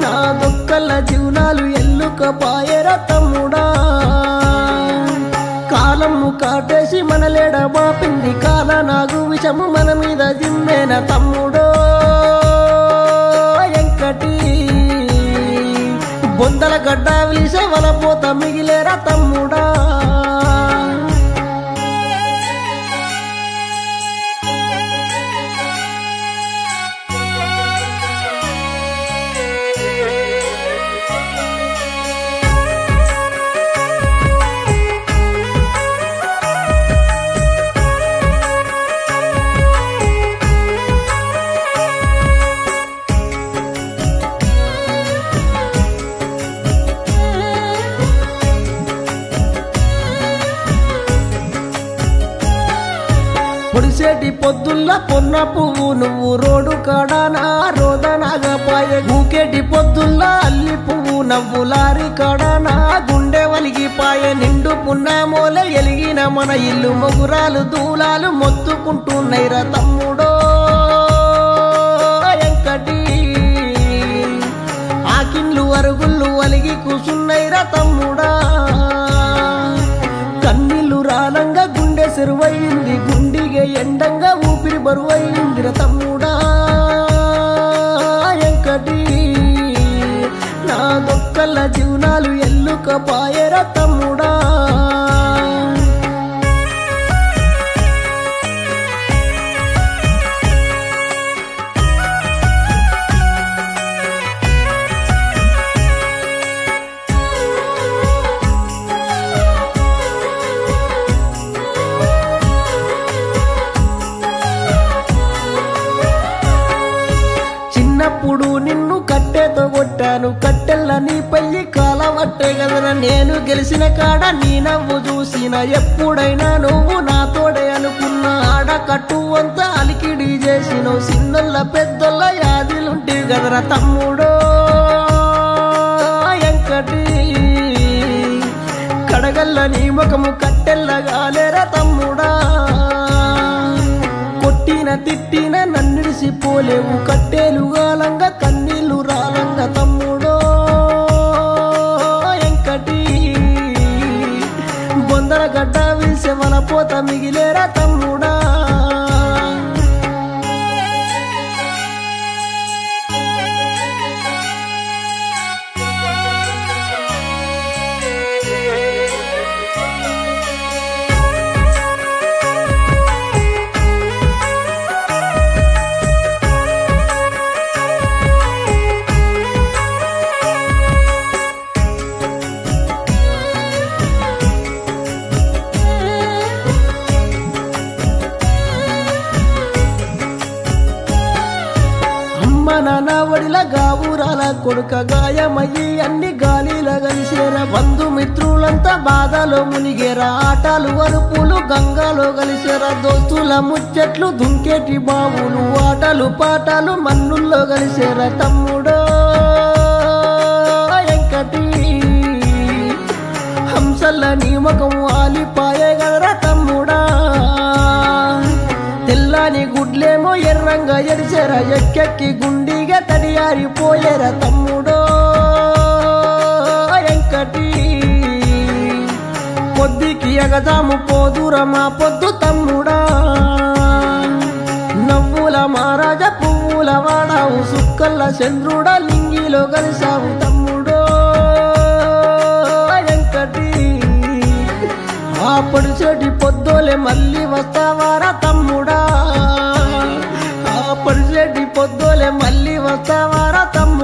నా దొక్కల జీవనాలు ఎల్లుక పాయర తమ్ముడా కాలము కాటేసి మనలేడ బాపింది కాల నాగు విషము మన మీద జిమ్మేన తమ్ముడో ఎంకటి బొందల గడ్డ విలిసే వలపోత మిగిలేరా తమ్ముడా పొడిసేటి పొద్దుల్ల పొన్న పువ్వు నువ్వు రోడ్డు కాడానా రోదనాగపాయే గూకేటి పొద్దుల్ల అల్లి పువ్వు నవ్వు లారి కాడానా గుండె వలిగిపాయే నిండు పున్నామోలే ఎలిగిన మన ఇల్లు మొగురాలు దూలాలు మొత్తుకుంటున్నైరా తమ్ముడో ఎంకటి ఆకిన్లు అరుగుళ్ళు అలిగి కూసున్నైరా తమ్ముడా కన్నీళ్లు రానంగా గుండె సెరువయింది గుండిగే ఎండంగా ఊపిరి బరువయిందిర తమ్ముడా ఎంకటి నా దొక్కల జీవనాలు ఎల్లుక పాయర తమ్ముడా చిన్నప్పుడు నిన్ను కట్టెతో కొట్టాను కట్టెల్ల నీ పల్లి కాలవట్టే కదరా నేను గెలిచిన కాడ నీ నవ్వు చూసిన ఎప్పుడైనా నువ్వు నా తోడే అనుకున్న ఆడ కట్టు అంతా అలికిడి చేసిన చిన్నోళ్ళ పెద్దోళ్ళ యాదిలుంటే కదరా తమ్ముడో ఎంకటి కడగల్ల నీ ముఖము కట్టెల్లగాలేరా తమ్ముడా కొట్టిన తిట్టిన నన్నిడిసిపోలేవు కట్టేలు గాలంగా కన్నీళ్లు రాలంగా తమ్ముడో ఎంకటి బొందల గడ్డ విలిసే మన పోత మిగిలేరా తమ్ముడా అమ్మ నాన్న వడిల గావురాల కొడుక గాయమయ్యి అన్ని గాలిల కలిసేరా బంధుమిత్రులంతా బాధలో మునిగేరా ఆటలు అరుపులు గంగాలో కలిసేరా దోస్తుల ముచ్చట్లు దుంకేటి బావులు ఆటలు పాటలు మన్నుల్లో కలిసేరా తమ్ముడో ఎంకటి హంసల్ల నీ ముఖం ఆలిపాయే గదరా తమ్ముడా తెల్లని గుడ్లేమో ఎర్రంగా ఎరిచెరా ఎక్కెక్కి గుండిగా తడియారిపోయేరా తమ్ముడో ఎంకటి పొద్దుకి ఎగదాము పోదురా మా పొద్దు తమ్ముడా నవ్వుల మహారాజ పువ్వుల వాడావు సుక్కల్ల చంద్రుడా లింగిలో కలిసావు తమ్ముడో ఎంకటి ఆ పడిచేటి పొద్దోలే మళ్ళీ వస్తావారా తమ్ముడా ఆ పడిచేటి పొద్దోలే మళ్ళీ వస్తావారా తమ్ముడా